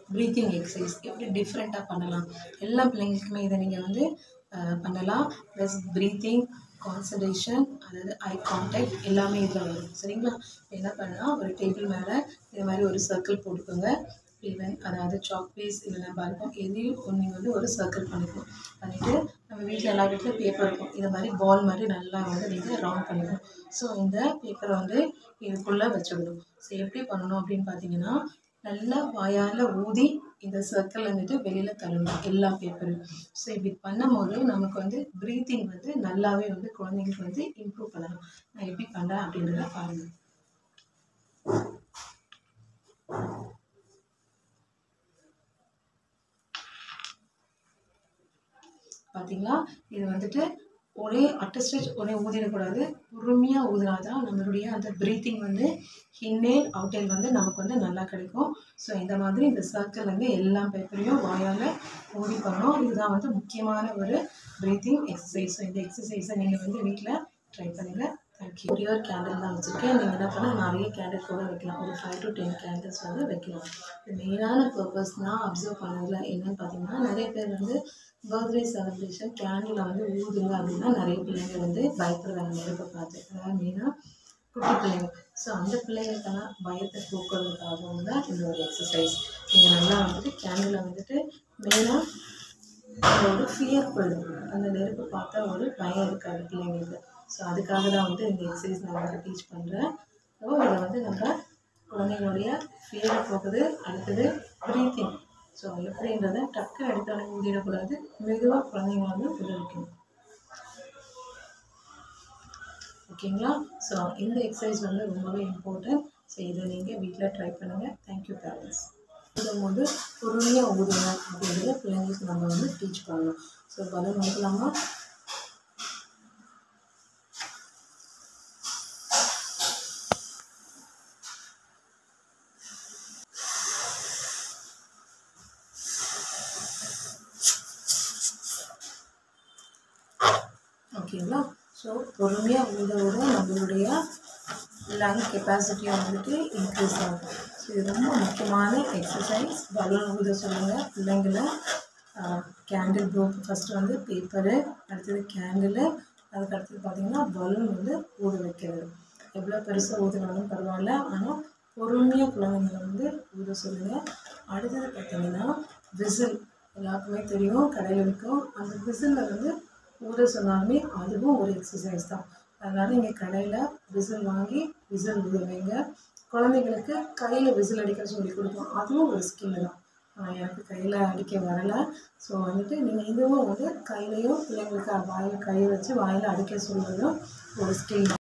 breathing exercise எப்படி டிஃப்ரெண்ட்டாக பண்ணலாம் எல்லா பிள்ளைங்களுக்குமே இதை நீங்கள் வந்து அஹ், பண்ணலாம் ப்ளஸ் ப்ரீத்திங் கான்சன்ட்ரேஷன் அதாவது ஐ கான்டாக்ட் எல்லாமே இதில் வரும் சரிங்களா என்ன பண்ணலாம் ஒரு டேபிள் மேலே இது மாதிரி ஒரு சர்க்கிள் போட்டுக்கோங்க ஈவன் அதாவது சாக் பீஸ் இல்லைன்னா பல்பம் எதையும் ஒன்று நீங்கள் வந்து ஒரு சர்க்கிள் பண்ணிக்கணும் பண்ணிவிட்டு நம்ம வீட்டில் எல்லா வீட்லையும் பேப்பர் இருக்கும் இது மாதிரி பால் மாதிரி நல்லா வந்து நீங்கள் ரவுண்ட் பண்ணிக்கணும் ஸோ இந்த பேப்பரை வந்து இதுக்குள்ளே வச்சுடணும் ஸோ எப்படி பண்ணணும் அப்படின்னு பார்த்தீங்கன்னா நல்லா வாயால் ஊதி இந்த சர்க்கிள் வந்துட்டு வெளியில் தள்ளணும் எல்லா பேப்பரும் ஸோ இப்படி பண்ணும்போது நமக்கு வந்து ப்ரீத்திங் வந்து நல்லாவே வந்து குழந்தைங்களுக்கு வந்து இம்ப்ரூவ் பண்ணலாம் நான் எப்படி பண்ணுறேன் அப்படின்றத பாருங்கள் பார்த்தீங்களா இது வந்துட்டு ஒரே அட்ட ஸ்டேஜ் ஒரே ஊதிடக்கூடாது பொறுமையாக ஊதினா தான் நம்மளுடைய அந்த ப்ரீத்திங் வந்து இன்ஹேல் அவுட்டேல் வந்து நமக்கு வந்து நல்லா கிடைக்கும் ஸோ இந்த மாதிரி இந்த சர்க்கிள் வந்து எல்லா பேப்பரையும் வாயால் ஊதி பண்ணணும் இதுதான் வந்து முக்கியமான ஒரு ப்ரீத்திங் எக்ஸசைஸ் ஸோ இந்த எக்ஸசைஸை நீங்கள் வந்து வீட்டில் ட்ரை பண்ணுங்கள் தேங்க்யூ ஒரே ஒரு கேண்டில் தான் வச்சுருக்கேன் நீங்கள் என்ன பண்ணால் நிறைய கேண்டில் கூட வைக்கலாம் ஒரு ஃபைவ் டு டென் கேண்டில்ஸ் வந்து வைக்கலாம் இது மெயினான பர்பஸ் நான் அப்சர்வ் பண்ணதில் என்னன்னு பார்த்தீங்கன்னா நிறைய பேர் வந்து பர்த்டே செலிப்ரேஷன் கேண்டில் வந்து ஊதுங்க அப்படின்னா நிறைய பிள்ளைங்க வந்து பயப்படுறாங்க நெருப்பை பார்த்து அதாவது மெயினாக குட்டி பிள்ளைங்க ஸோ அந்த பிள்ளைங்களுக்கெல்லாம் பயத்தை போக்குறதுக்காகவும் தான் இந்த ஒரு எக்ஸசைஸ் நீங்கள் நல்லா வந்துட்டு கேண்டில் வந்துட்டு மெயினாக ஒரு ஃபியர் போயிடும் அந்த நெருப்பு பார்த்தா ஒரு பயம் இருக்காது பிள்ளைங்களுக்கு ஸோ அதுக்காக தான் வந்து இந்த எக்ஸசைஸ் நான் வந்து டீச் பண்ணுறேன் ஸோ இதை வந்து நம்ம குழந்தைங்களுடைய ஃபியரை போக்குது அடுத்தது ப்ரீத்திங் ஸோ எப்படின்றத டக்கு எடுத்தோடனே ஊதிடக்கூடாது மெதுவாக குழந்தைங்க வந்து உள்ள வைக்கணும் ஓகேங்களா ஸோ இந்த எக்ஸசைஸ் வந்து ரொம்பவே இம்பார்ட்டன்ட் ஸோ இதை நீங்கள் வீட்டில் ட்ரை பண்ணுங்கள் தேங்க்யூ பேரண்ட்ஸ் ஊதும்போது பொறுமையாக ஊதுங்க அப்படின்றத பிள்ளைங்களுக்கு நம்ம வந்து டீச் பண்ணணும் ஸோ பலூன் ஊற்றலாமா ஓகேங்களா ஸோ பொறுமையாக ஊத ஊத நம்மளுடைய லங் கெப்பாசிட்டியும் வந்துட்டு இன்க்ரீஸ் ஆகும் ஸோ இது ரொம்ப முக்கியமான எக்ஸசைஸ் பலூன் ஊத சொல்லுங்கள் பிள்ளைங்களை கேண்டில் ப்ரோ ஃபஸ்ட்டு வந்து பேப்பரு அடுத்தது கேண்டிலு அதுக்கு அடுத்தது பார்த்திங்கன்னா பலூன் வந்து ஊத வைக்கிறது எவ்வளோ பெருசாக ஊதினாலும் பரவாயில்ல ஆனால் பொறுமையாக குழந்தைங்களை வந்து ஊத சொல்லுங்கள் அடுத்தது பார்த்திங்கன்னா விசில் எல்லாருக்குமே தெரியும் கடையில் விற்கும் அந்த விசிலில் வந்து ஊத சொன்னாலுமே அதுவும் ஒரு எக்ஸசைஸ் தான் அதனால் இங்கே கடையில் விசில் வாங்கி விசில் ஊத வைங்க குழந்தைங்களுக்கு கையில் விசில் அடிக்க சொல்லி கொடுப்போம் அதுவும் ஒரு ஸ்கில் தான் ஆஹ் எனக்கு கையில் அடிக்க வரலை ஸோ வந்துட்டு நீங்கள் இதுவும் வந்து கையிலையும் பிள்ளைங்களுக்கு வாயில் கை வச்சு வாயில் அடிக்க சொல்வதும் ஒரு ஸ்கில் தான்